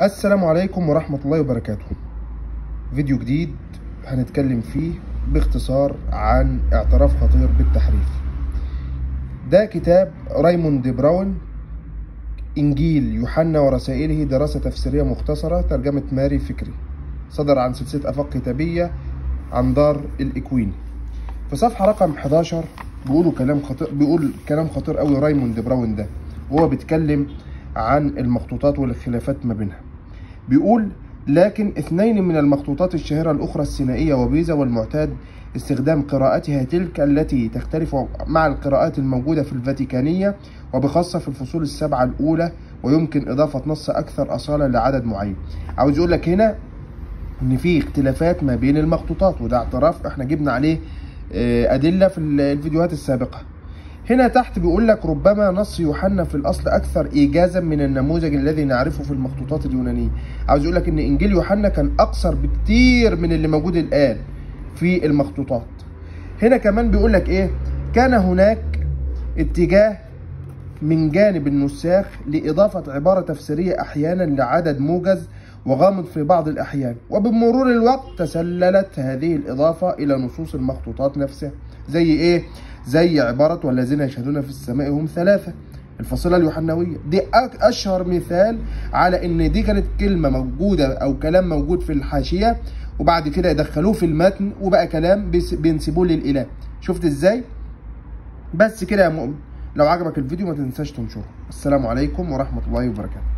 السلام عليكم ورحمة الله وبركاته فيديو جديد هنتكلم فيه باختصار عن اعتراف خطير بالتحريف ده كتاب رايموند براون إنجيل يوحنا ورسائله دراسة تفسيرية مختصرة ترجمة ماري فكري صدر عن سلسلة أفاق كتابية عن دار الإكويني في صفحة رقم 11 بيقولوا كلام خطير بيقول كلام خطير قوي رايموند براون ده وهو بيتكلم عن المخطوطات والخلافات ما بينها بيقول لكن اثنين من المخطوطات الشهيرة الأخرى السينائية وبيزا والمعتاد استخدام قراءتها تلك التي تختلف مع القراءات الموجودة في الفاتيكانية وبخاصة في الفصول السبعة الأولى ويمكن إضافة نص أكثر أصالة لعدد معين عاوز يقول لك هنا إن في اختلافات ما بين المخطوطات وده اعتراف احنا جبنا عليه أدلة في الفيديوهات السابقة هنا تحت بيقول لك ربما نص يوحنا في الاصل اكثر ايجازا من النموذج الذي نعرفه في المخطوطات اليونانيه عاوز يقول لك ان انجيل يوحنا كان اقصر بكتير من اللي موجود الان في المخطوطات هنا كمان بيقول لك ايه كان هناك اتجاه من جانب النساخ لاضافه عباره تفسيريه احيانا لعدد موجز وغامض في بعض الأحيان وبمرور الوقت تسللت هذه الإضافة إلى نصوص المخطوطات نفسها زي إيه؟ زي عبارة والذين يشهدون في السماء هم ثلاثة الفصيلة اليوحنوية دي أشهر مثال على إن دي كانت كلمة موجودة أو كلام موجود في الحاشية وبعد كده يدخلوه في المتن وبقى كلام بينسبوه للإله شفت إزاي؟ بس كده يا مؤمن لو عجبك الفيديو ما تنساش تنشره السلام عليكم ورحمة الله وبركاته